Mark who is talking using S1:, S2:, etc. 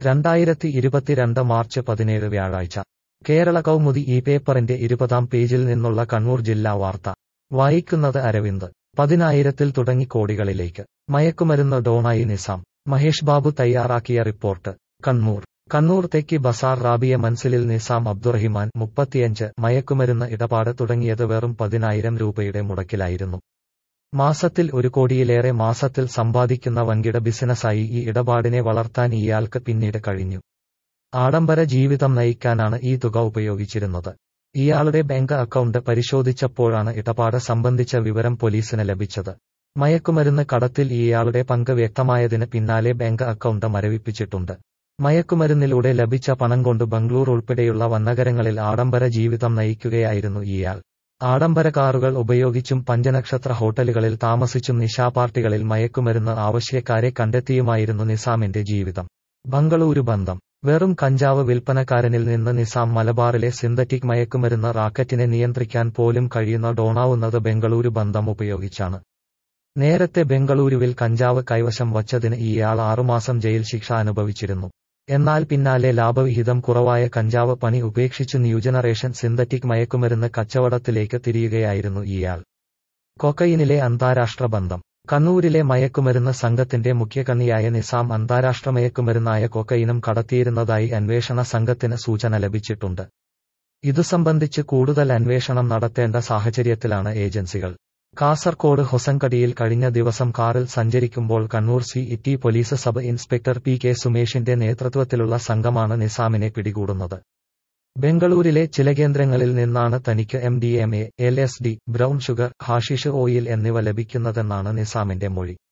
S1: രണ്ടായിരത്തി ഇരുപത്തിരണ്ട് മാർച്ച് പതിനേഴ് വ്യാഴാഴ്ച കേരള കൗമുദി ഈ പേപ്പറിന്റെ ഇരുപതാം പേജിൽ നിന്നുള്ള കണ്ണൂർ ജില്ലാ വാർത്ത വായിക്കുന്നത് അരവിന്ദ് പതിനായിരത്തിൽ തുടങ്ങി കോടികളിലേക്ക് മയക്കുമരുന്ന് ഡോണായി നിസാം മഹേഷ് ബാബു തയ്യാറാക്കിയ റിപ്പോർട്ട് കണ്ണൂർ കണ്ണൂർ തെക്കി ബസാർ റാബിയ മൻസിലിൽ നിസാം അബ്ദുറഹിമാൻ മുപ്പത്തിയഞ്ച് മയക്കുമരുന്ന് ഇടപാട് തുടങ്ങിയത് വെറും പതിനായിരം രൂപയുടെ മുടക്കിലായിരുന്നു മാസത്തിൽ ഒരു കോടിയിലേറെ മാസത്തിൽ സമ്പാദിക്കുന്ന വൻകിട ബിസിനസ്സായി ഈ ഇടപാടിനെ വളർത്താൻ ഇയാൾക്ക് പിന്നീട് കഴിഞ്ഞു ആഡംബര ജീവിതം നയിക്കാനാണ് ഈ തുക ഉപയോഗിച്ചിരുന്നത് ഇയാളുടെ ബാങ്ക് അക്കൗണ്ട് പരിശോധിച്ചപ്പോഴാണ് ഇടപാട് സംബന്ധിച്ച വിവരം പോലീസിന് ലഭിച്ചത് മയക്കുമരുന്ന് കടത്തിൽ ഇയാളുടെ പങ്ക് വ്യക്തമായതിന് പിന്നാലെ ബാങ്ക് അക്കൗണ്ട് മരവിപ്പിച്ചിട്ടുണ്ട് മയക്കുമരുന്നിലൂടെ ലഭിച്ച പണം കൊണ്ട് ബംഗ്ലൂർ ഉൾപ്പെടെയുള്ള വന്നകരങ്ങളിൽ ആഡംബര ജീവിതം നയിക്കുകയായിരുന്നു ഇയാൾ ആഡംബര കാറുകൾ ഉപയോഗിച്ചും പഞ്ചനക്ഷത്ര ഹോട്ടലുകളിൽ താമസിച്ചും നിശാപാർട്ടികളിൽ മയക്കുമരുന്ന് ആവശ്യക്കാരെ കണ്ടെത്തിയുമായിരുന്നു നിസാമിന്റെ ജീവിതം ബംഗളൂരു ബന്ധം വെറും കഞ്ചാവ് വിൽപ്പനക്കാരനിൽ നിന്ന് നിസാം മലബാറിലെ സിന്തറ്റിക് മയക്കുമരുന്ന് റാക്കറ്റിനെ നിയന്ത്രിക്കാൻ പോലും കഴിയുന്ന ഡോണാവുന്നത് ബംഗളൂരു ബന്ധം ഉപയോഗിച്ചാണ് നേരത്തെ ബംഗളൂരുവിൽ കഞ്ചാവ് കൈവശം വച്ചതിന് ഇയാൾ ആറുമാസം ജയിൽ ശിക്ഷ അനുഭവിച്ചിരുന്നു എന്നാൽ പിന്നാലെ ലാഭവിഹിതം കുറവായ കഞ്ചാവ് പണി ഉപേക്ഷിച്ചു ന്യൂ ജനറേഷൻ സിന്തറ്റിക് മയക്കുമരുന്ന് കച്ചവടത്തിലേക്ക് തിരിയുകയായിരുന്നു ഇയാൾ കൊക്കയിനിലെ അന്താരാഷ്ട്ര ബന്ധം കണ്ണൂരിലെ മയക്കുമരുന്ന് സംഘത്തിന്റെ മുഖ്യകണ്ണിയായ നിസാം അന്താരാഷ്ട്ര മയക്കുമരുന്നായ കൊക്കയിനും കടത്തിയിരുന്നതായി അന്വേഷണ സംഘത്തിന് സൂചന ലഭിച്ചിട്ടുണ്ട് ഇതു സംബന്ധിച്ച് കൂടുതൽ അന്വേഷണം നടത്തേണ്ട സാഹചര്യത്തിലാണ് ഏജൻസികൾ കാസർകോട് ഹൊസങ്കടിയിൽ കഴിഞ്ഞ ദിവസം കാറിൽ സഞ്ചരിക്കുമ്പോൾ Kannur city police sub inspector P K സുമേഷിന്റെ നേതൃത്വത്തിലുള്ള സംഘമാണ് നിസാമിനെ പിടികൂടുന്നത് ബംഗളൂരിലെ ചില കേന്ദ്രങ്ങളിൽ നിന്നാണ് തനിക്ക് M D M A L S D brown sugar hashish oil എന്നിവ ലഭിക്കുന്നതെന്നാണ് നിസാമിന്റെ മൊഴി